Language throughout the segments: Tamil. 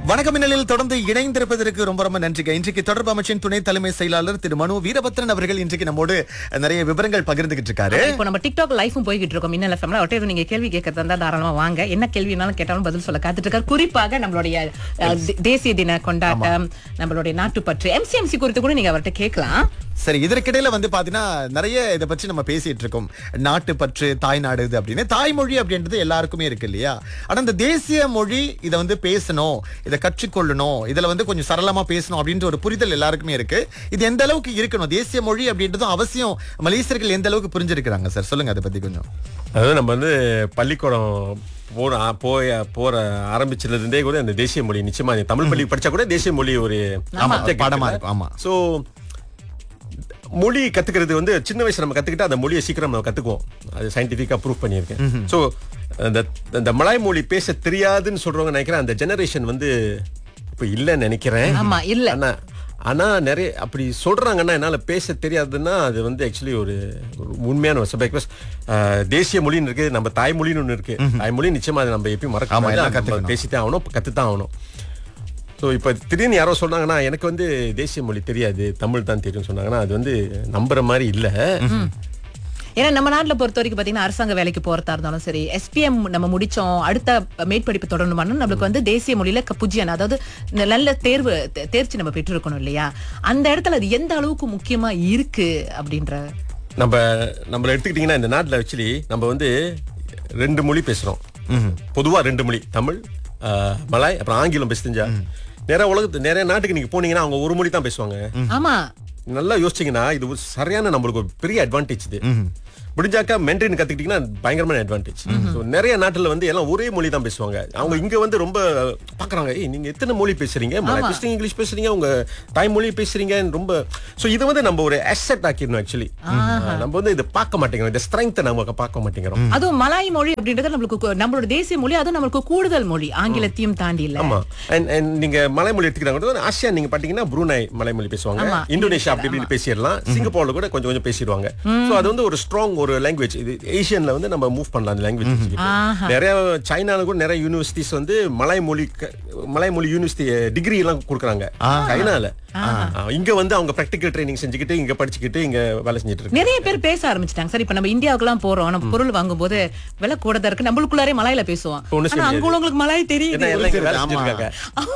வணக்கம் மின்னலில் தொடர்ந்து இணைந்திருப்பதற்கு ரொம்ப ரொம்ப நன்றிங்க இன்றைக்கு தொடர்பு அமைச்சின் துணை தலைமை செயலாளர் திரு மனு வீரபத்ரன் அவர்கள் இன்றைக்கு நம்மோடு நிறைய விவரங்கள் பகிர்ந்துகிட்டு இருக்காரு இப்போ நம்ம டிக்டாக் லைஃபும் போய்கிட்டு இருக்கோம் மின்னல் எஃப்எம்ல அவர்கிட்ட நீங்க கேள்வி கேட்கறதா இருந்தா தாராளமா வாங்க என்ன கேள்வினாலும் கேட்டாலும் பதில் சொல்ல காத்துட்டு இருக்காரு குறிப்பாக நம்மளுடைய அஹ், தே- தேசிய தின கொண்டாட்டம் நம்மளுடைய நாட்டுப்பற்று எம்சிஎம்சி குறித்து கூட நீங்க அவர்கிட்ட கேட்கலாம் சரி இதற்கிடையில வந்து பாத்தீங்கன்னா நிறைய இதை பற்றி நம்ம பேசிட்டு இருக்கோம் நாட்டுப்பற்று தாய்நாடு இது அப்படின்னு தாய்மொழி அப்படின்றது எல்லாருக்குமே இருக்கு இல்லையா ஆனா இந்த தேசிய மொழி இதை வந்து பேசணும் இதை கற்றுக்கொள்ளணும் இதுல வந்து கொஞ்சம் சரளமா பேசணும் அப்படின்ற ஒரு புரிதல் எல்லாருக்குமே இருக்கு இது எந்த அளவுக்கு இருக்கணும் தேசிய மொழி அப்படின்றதும் அவசியம் மலேசியர்கள் எந்த அளவுக்கு புரிஞ்சிருக்கிறாங்க சார் சொல்லுங்க அதை பத்தி கொஞ்சம் அதாவது நம்ம வந்து பள்ளிக்கூடம் போற போய் போற ஆரம்பிச்சதுல இருந்தே கூட இந்த தேசிய மொழி நிச்சயமா நீ தமிழ் பள்ளி படிச்சா கூட தேசிய மொழி ஒரு ஆமா, subject பாடமா இருக்குல்ல. இருக்கும், ஆமா. சோ மொழி கத்துக்கிறது வந்து சின்ன வயசுல நம்ம கத்துக்கிட்டா அந்த மொழியை சீக்கிரம் நம்ம கத்துக்குவோம் அது சயின்டிபிக்கா ப்ரூவ் பண்ணியிருக்கேன் சோ அந்த அந்த மலாய் மொழி பேச தெரியாதுன்னு சொல்றவங்க நினைக்கிறேன் அந்த ஜெனரேஷன் வந்து இப்ப இல்லைன்னு நினைக்கிறேன் ஆமா, இல்ல. ஆனா ஆனா நிறைய அப்படி சொல்றாங்கன்னா என்னால பேச தெரியாதுன்னா அது வந்து ஆக்சுவலி ஒரு ஒரு உண்மையான ஒரு சப்ஜெக்ட் பிகாஸ் தேசிய மொழின்னு இருக்கு நம்ம தாய்மொழின்னு ஒன்று இருக்கு தாய்மொழி நிச்சயமா அது நம்ம எப்பயும் மறக்க ஆமா, எல்லாம் முடியாது. நம்ம கத்துக்கணும். பேசித்தான் ஆகணும் கத்துத்தான் ஆகணும் ஸோ இப்போ திடீர்னு யாரோ சொன்னாங்கன்னா எனக்கு வந்து தேசிய மொழி தெரியாது தமிழ் தான் தெரியும் சொன்னாங்கன்னா அது வந்து நம்புற மாதிரி இல்லை ஏன்னா நம்ம நாட்டுல பொறுத்த வரைக்கும் பாத்தீங்கன்னா அரசாங்க வேலைக்கு போறதா இருந்தாலும் சரி எஸ்பிஎம் நம்ம முடிச்சோம் அடுத்த மேற்படிப்பு தொடரணுமானா நம்மளுக்கு வந்து தேசிய மொழியில க- புஜியன் அதாவது ந- நல்ல தேர்வு தே- தேர்ச்சி நம்ம பெற்றிருக்கணும் இல்லையா அந்த இடத்துல அது எந்த அளவுக்கு முக்கியமா இருக்கு அப்படின்ற நம்ம நம்மள எடுத்துக்கிட்டிங்கன்னா இந்த நாட்டில் ஆக்சுவலி நம்ம வந்து ரெண்டு மொழி பேசுகிறோம் பொதுவாக ரெண்டு மொழி தமிழ் ஆஹ், மலாய் அப்புறம் ஆங்கிலம் பேச தெரிஞ்சா நிறைய உலகத்து நிறைய நாட்டுக்கு நீங்க போனீங்கன்னா அவங்க ஒரு மொழி தான் பேசுவாங்க ஆமா நல்லா யோசிச்சீங்கன்னா இது ஒரு சரியான நம்மளுக்கு ஒரு பெரிய அட்வான்டேஜ் இது முடிஞ்சாக்கா மென்டரின் கத்துக்கிட்டீங்கன்னா பயங்கரமான அட்வான்டேஜ் நிறைய நாட்டுல வந்து எல்லாம் ஒரே மொழி தான் பேசுவாங்க அவங்க இங்க வந்து ரொம்ப பாக்குறாங்க ஏய் நீங்க எத்தனை மொழி பேசுறீங்க மலாய் பேசுறீங்க இங்கிலீஷ் பேசுறீங்க உங்க தாய்மொழி பேசுறீங்க ரொம்ப சோ இது வந்து நம்ம ஒரு அசெட் ஆக்கிடணும் ஆக்சுவலி நம்ம வந்து இதை பார்க்க மாட்டேங்கிறோம் இந்த ஸ்ட்ரென்த் நம்ம பார்க்க மாட்டேங்கிறோம் அதுவும் மலாய் மொழி அப்படின்றது நம்மளுக்கு கு- நம்மளோட தேசிய மொழி அதுவும் நம்மளுக்கு கூடுதல் மொழி ஆங்கிலத்தையும் தாண்டி இல்ல ஆமா அண்ட் அண்ட் நீங்க மலைமொழி எடுத்துக்கிறாங்க ஆசியா நீங்க பாத்தீங்கன்னா ப்ரூனாய் மலைமொழி பேசுவாங்க ஆமா. இந்தோனேஷியா அப்படி இப்படி பேசிடலாம் சிங்கப்பூர்ல கூட கொஞ்சம் கொஞ்சம் பேசிடுவாங்க சோ அது வந்து ஒரு ஸ்ட்ராங் ஒரு லாங்குவேஜ் இது ஏசியன்ல வந்து நம்ம மூவ் பண்ணலாம் அந்த லாங்குவேஜ் ஆஹா. நிறைய சைனால கூட நிறைய யூனிவர்சிட்டிஸ் வந்து மலாய் மொழி க- மலாய் மொழி யூனிவர்சிட்டி டிகிரி எல்லாம் கொடுக்குறாங்க சைனால ஆ, இங்க வந்து அவங்க பிராக்டிகல் ட்ரைனிங் செஞ்சுக்கிட்டு இங்க படிச்சுக்கிட்டு இங்க வேலை செஞ்சுட்டு இருக்காங்க நிறைய பேர் பேச ஆரம்பிச்சிட்டாங்க சார் இப்ப நம்ம இந்தியாவுக்குலாம் போறோம் நம்ம பொருள் வாங்கும்போது விலை கூட தான் இருக்கு நம்மளுக்குள்ளாரே மலாயில பேசுவோம் ஒண்ணும் ஆனா அங்க தெரியாது. உள்ளவங்களுக்கு மலாய் ஏன்னா தெரியுது எல்லாம் இங்க வேலை ஆமா. செஞ்சிருக்காங்க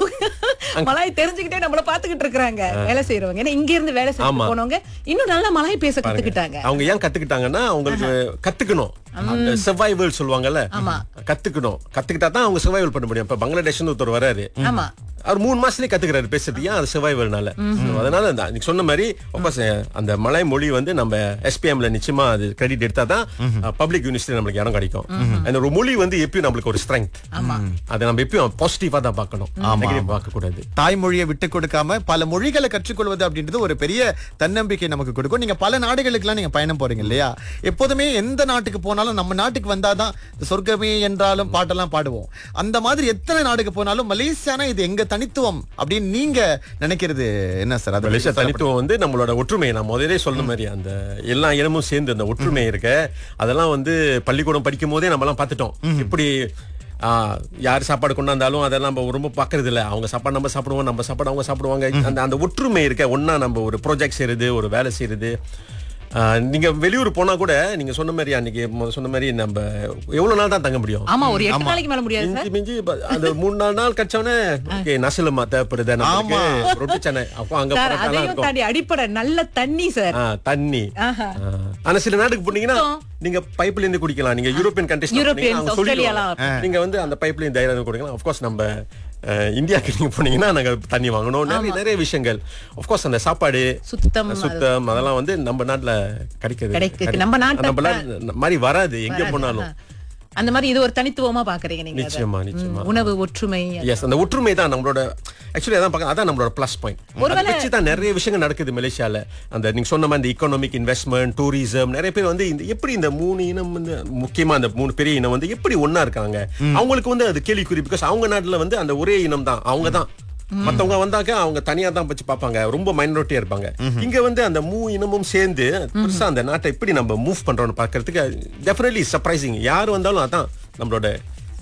அவங்க மலாய் தெரிஞ்சுக்கிட்டே நம்மள பாத்துக்கிட்டு இருக்காங்க வேலை செய்யறவங்க ஏன்னா இங்க இருந்து வேலை செய்ய ஆமா. போனவங்க இன்னும் நல்லா மலாய் பேச கத்துக்கிட்டாங்க அவங்க ஏன் கத்துக்கிட்டாங்கன்னா அவங்களுக்கு கத்துக்கணும் அந்த சர்வைவல் சொல்லுவாங்கல்ல கத்துக்கணும் கத்துக்கிட்டா தான் அவங்க சர்வைவல் பண்ண முடியும் இப்ப பங்களாதேஷ்னு ஒருத்தர் வராரு ஆமா அவர் மூணு மாசத்துலயே கத்துக்கிறாரு பேசுறது ஏன் அது சர்வைவல்னால அதனால அந்த நீங்க சொன்ன மாதிரி of அந்த மலை மொழி வந்து நம்ம எஸ்பிஎம்ல நிச்சயமா அது கிரெடிட் எடுத்தா தான் பப்ளிக் யூனிவர்சிட்டி நம்மளுக்கு இடம் கிடைக்கும் அந்த ஒரு மொழி வந்து எப்பயும் நம்மளுக்கு ஒரு ஸ்ட்ரென்த் அதை நம்ம எப்பயும் பாசிட்டிவா தான் பார்க்கணும் நெகட்டிவ் பார்க்க கூடாது தாய்மொழியை விட்டு கொடுக்காம பல மொழிகளை கற்றுக்கொள்வது அப்படின்றது ஒரு பெரிய தன்னம்பிக்கை நமக்கு கொடுக்கும் நீங்க பல நாடுகளுக்கெல்லாம் நீங்க பயணம் போறீங்க இல்லையா எப்போதுமே எந்த நாட்டுக்கு போனாலும் நம்ம நாட்டுக்கு வந்தாதான் இந்த சொர்க்கமே என்றாலும் பாட்டெல்லாம் பாடுவோம் அந்த மாதிரி எத்தனை நாடுக்கு போனாலும் மலேசியானா இது எங்க தனித்துவம் அப்படின்னு நீங்க நினைக்கிறது என்ன சார் அது மலேசியா தனித்துவம் வந்து நம்மளோட ஒற்றுமை நான் முதலே சொன்ன மாதிரி அந்த எல்லா இனமும் சேர்ந்து அந்த ஒற்றுமை இருக்க அதெல்லாம் வந்து பள்ளிக்கூடம் படிக்கும் போதே நம்ம எல்லாம் பார்த்துட்டோம் இப்படி ஆ, யார் சாப்பாடு கொண்டாந்தாலும் அதெல்லாம் நம்ம ரொம்ப பார்க்கறது இல்ல அவங்க சாப்பாடு நம்ம சாப்பிடுவோம் நம்ம சாப்பாடு அவங்க சாப்பிடுவாங்க அந்த அந்த ஒற்றுமை இருக்க ஒண்ணா நம்ம ஒரு ப்ராஜெக்ட் செய்யறது ஒரு வேலை செய்யறது ஆ, நீங்க வெளியூர் போனா கூட நீங்க சொன்ன மாதிரி அன்னைக்கு மொத சொன்ன மாதிரி நம்ம எவ்வளவு நாள் தான் தங்க முடியும் ஆமா ஒரு எட்டு நாளைக்கு மேல முடியாது சார் மிஞ்சி மிஞ்சி ப- அந்த மூணு நாலு நாள் கழிச்சவனே ஓகே நசிலமா தேவைப்படுது நமக்கு ரொட்டி சென்னை அப்போ அங்க சார் பரோட்டாலாம் அதையும் இருக்கும் தாண்டி அடிப்படை நல்ல தண்ணி சார் ஆ, தண்ணி ஆஹா. ஆ. ஆனா சில நாட்டுக்கு போனீங்கன்னா நீங்க பைப்ல இருந்து குடிக்கலாம் நீங்க யூரோப்பியன் கண்ட்ரிஸ் Europeans, ஆஸ்திரேலியாலாம் நீங்க வந்து அந்த பைப்ல இருந்து தைரியம் குடிக்கலாம் ஆஃப் கோர்ஸ் நம்ம அஹ், இந்தியாக்கு நீங்க போனீங்கன்னா நாங்க தண்ணி வாங்கணும் நிறைய நிறைய விஷயங்கள் ஆஃப் கோர்ஸ் அந்த சாப்பாடு சுத்தம் சுத்தம் அதெல்லாம் வந்து நம்ம நாட்டுல கிடைக்குது கிடைக்குது. நம்ம நாட்டுல- நம்ம நாட்டுல மாதிரி வராது எங்க போனாலும் அந்த மாதிரி இது ஒரு தனித்துவமா பாக்குறீங்க நீங்க அதை. நிச்சயமா நிச்சயமா ம், உணவு ஒற்றுமை எஸ் அந்த ஒற்றுமை தான் நம்மளோட ஆக்சுவலி அதான் பார்க்க அதான் நம்மளோட ப்ளஸ் பாயிண்ட் அதை வச்சு தான் நிறைய விஷயங்கள் நடக்குது மலேசியால அந்த நீங்க சொன்ன மாதிரி இந்த இக்கனாமிக் இன்வெஸ்ட்மெண்ட் டூரிசம் நிறைய பேர் வந்து இந்த எப்படி இந்த மூணு இனம் வந்து முக்கியமா அந்த மூணு பெரிய இனம் வந்து எப்படி ஒண்ணா இருக்காங்க அவங்களுக்கு வந்து அது கேள்விக்குறி பிகாஸ் அவங்க நாட்டுல வந்து அந்த ஒரே இனம் தான் அவங்க தான் மத்தவங்க வந்தாக்க அவங்க தனியா தான் வச்சு பார்ப்பாங்க ரொம்ப மைனாரிட்டியா இருப்பாங்க இங்க வந்து அந்த மூ இனமும் சேர்ந்து பெருசா அந்த நாட்டை எப்படி நம்ம மூவ் பண்றோம்னு பார்க்கிறதுக்கு டெஃபினெட்லி சர்ப்ரைசிங் யார் வந்தாலும் அதான் நம்மளோட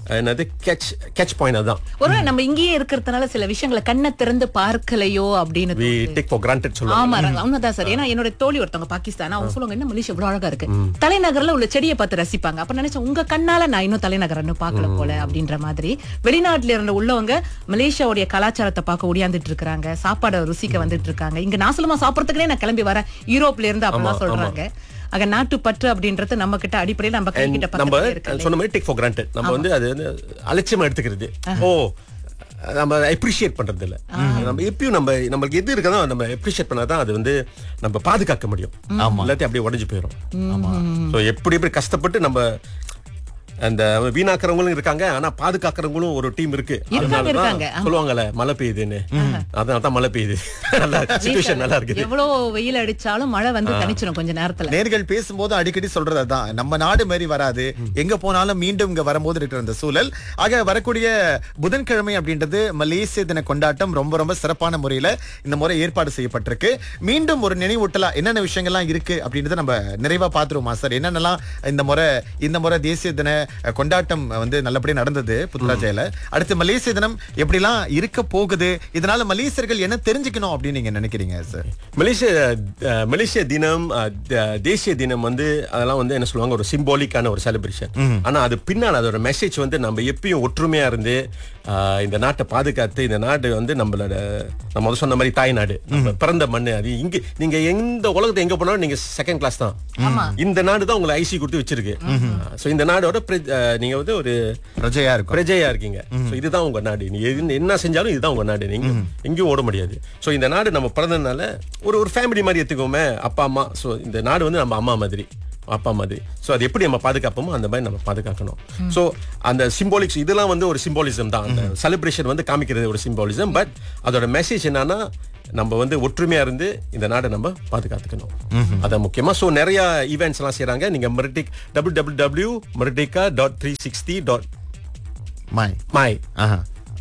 என்னது கேட்ச் கேட்ச் பாயிண்ட் அதுதான் ஒருவேளை நம்ம இங்கேயே இருக்கிறதுனால சில விஷயங்களை கண்ணை திறந்து பார்க்கலையோ அப்படின்னு வி தோணுது. டேக் ஃபார் கிராண்டட் சொல்லுவாங்க ஆமா ரங்க, உண்மைதான் சார் ஏன்னா என்னோட தோழி ஒருத்தவங்க பாகிஸ்தான் அவங்க சொல்லுவாங்க என்ன மலேசியா இவ்வளவு அழகா இருக்கு தலைநகர்ல உள்ள செடியை பார்த்து ரசிப்பாங்க அப்ப நினைச்சேன் உங்க கண்ணால நான் இன்னும் தலைநகர் இன்னும் பார்க்கல போல அப்படின்ற மாதிரி வெளிநாட்டுல இருந்த உள்ளவங்க மலேசியாவுடைய கலாச்சாரத்தை பார்க்க ஒடியாந்துட்டு இருக்காங்க சாப்பாடை ருசிக்க வந்துட்டு இருக்காங்க இங்க நாசலமா சாப்பிடறதுக்குனே நான் கிளம்பி வரேன் யூரோப்ல இருந்து அப்படிலாம் சொல்றாங்க ஆக நாட்டு பற்று அப்படின்றது நம்ம கிட்ட அடிப்படையில் நம்ம கை கிட்ட நம்ம பக்கத்துல இருக்கு சொன்ன மாதிரி டேக் ஃபார் கிராண்டட் நம்ம வந்து அது வந்து அலட்சியமா எடுத்துக்கிறது ஓ நம்ம அப்ரிஷியேட் பண்றது இல்ல நம்ம எப்பயும் நம்ம நம்மளுக்கு எது இருக்கதோ நம்ம அப்ரிஷியேட் பண்ணாதான் அது வந்து நம்ம பாதுகாக்க முடியும் எல்லாத்தையும் அப்படியே உடைஞ்சு போயிடும் ஆமா சோ எப்படி எப்படி கஷ்டப்பட்டு நம்ம அந்த வீணாக்குறவங்களும் இருக்காங்க ஆனா பாதுகாக்கிறவங்களும் ஒரு டீம் இருக்கு அதனாலதான் இருக்காங்க. ஆமா. சொல்லுவாங்கல்ல மழை பெய்யுதுன்னு அதனால தான் மழை பெய்யுது நல்லா சுச்சுவேஷன் நல்லா இருக்குது எவ்வளவு வெயில் அடிச்சாலும் மழை வந்து தனிச்சிடும் கொஞ்ச நேரத்துல நேர்கள் பேசும்போது அடிக்கடி சொல்றது அதான் நம்ம நாடு மாதிரி வராது எங்க போனாலும் மீண்டும் இங்க வரும்போது இருக்கிற அந்த சூழல் ஆக வரக்கூடிய புதன்கிழமை அப்படின்றது மலேசிய தின கொண்டாட்டம் ரொம்ப ரொம்ப சிறப்பான முறையில இந்த முறை ஏற்பாடு செய்யப்பட்டிருக்கு மீண்டும் ஒரு நினைவூட்டலா என்னென்ன விஷயங்கள்லாம் இருக்கு அப்படின்றத நம்ம நிறைவா பாத்துருவோமா சார் என்னென்னலாம் இந்த முறை இந்த முறை தேசிய தின அஹ், கொண்டாட்டம் வந்து நல்லபடியா நடந்தது புத்ராஜையில அடுத்து மலேசிய தினம் எப்படிலாம் இருக்க போகுது இதனால மலேசியர்கள் என்ன தெரிஞ்சுக்கணும் அப்படின்னு நீங்க நினைக்கிறீங்க சார் மலேசிய அஹ், மலேசிய தினம் அஹ், த- தேசிய தினம் வந்து அதெல்லாம் வந்து என்ன சொல்லுவாங்க ஒரு சிம்பாலிக்கான ஒரு செலிப்ரேஷன் ஆனா அது பின்னால் அதோட மெசேஜ் வந்து நம்ம எப்பயும் ஒற்றுமையா இருந்து அஹ், இந்த நாட்டை பாதுகாத்து இந்த நாடு வந்து நம்மளோட நம்ம வந்து சொன்ன மாதிரி தாய் நாடு நம்ம பிறந்த மண்ணு அது இங்க நீங்க எந்த உலகத்தை எங்க போனாலும் நீங்க செகண்ட் கிளாஸ் தான் இந்த நாடு தான் உங்களை ஐசி கொடுத்து வச்சிருக்கு சோ இந்த நாடோட பிர- அஹ், நீங்க வந்து ஒரு பிரஜையா இருக்கும் பிரஜையா இருக்கீங்க So இதுதான் உங்க நாடு நீ எது- என்ன செஞ்சாலும் இதுதான் உங்க நாடு நீங்க எங்கேயும் ஓட முடியாது சோ இந்த நாடு நம்ம பிறந்ததுனால ஒரு ஒரு ஃபேமிலி மாதிரி எடுத்துக்கோமே அப்பா அம்மா சோ இந்த நாடு வந்து நம்ம அம்மா மாதிரி அப்பா மாதிரி சோ அது எப்படி நம்ம பாதுகாப்போமோ அந்த மாதிரி நம்ம பாதுகாக்கணும் சோ அந்த சிம்பாலிக்ஸ் இதெல்லாம் வந்து ஒரு சிம்பாலிசம் தான் அந்த செலிப்ரேஷன் வந்து காமிக்கிறது ஒரு சிம்பாலிசம் பட் அதோட மெசேஜ் என்னன்னா நம்ம வந்து ஒற்றுமையா இருந்து இந்த நாடை நம்ம பாதுகாத்துக்கணும் அதான் முக்கியமா சோ நிறைய ஈவெண்ட்ஸ் எல்லாம் செய்றாங்க நீங்க Meritik W W W Meritica dot three sixty dot my my ஆஹா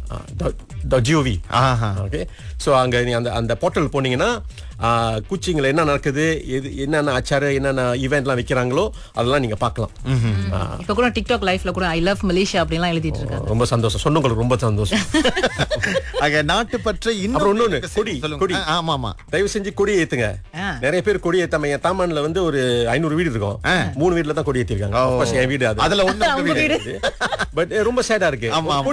ஜிஓவி ஆஹா ஓகே ஸோ அங்க நீ அந்த அந்த போர்ட்டல் போனீங்கன்னா குச்சிங்கில் என்ன நடக்குது எது என்னென்ன ஆச்சாரம் என்னென்ன ஈவெண்ட்லாம் வைக்கிறாங்களோ அதெல்லாம் நீங்க பார்க்கலாம் ஆ, இப்ப கூட டிக்டாக் லைஃப்ல கூட ஐ லவ் மலேசியா அப்படிலாம் எழுதிட்டு இருக்காங்க ரொம்ப சந்தோஷம் சொன்னவங்களுக்கு ரொம்ப சந்தோஷம் ஆக நாட்டுப்பற்று இன்னும் அப்புறம் இன்னொன்னு, எனக்கு கொடி, சொல்லுங்க. கொடி. ஆ, ஆமா ஆமா தயவு செஞ்சு கொடி ஏத்துங்க ஆ. நிறைய பேர் கொடி ஏத்தாம என் தாமான்ல வந்து ஒரு ஐநூறு வீடு இருக்கும் மூணு வீட்ல தான் கொடி ஏத்திருக்காங்க Of course, என் வீடு அது அதுல ஒண்ணு உங்க உங்க வீடு வீடு. பட் ரொம்ப சேடா இருக்கு ஆமா, ஆமா. கொடி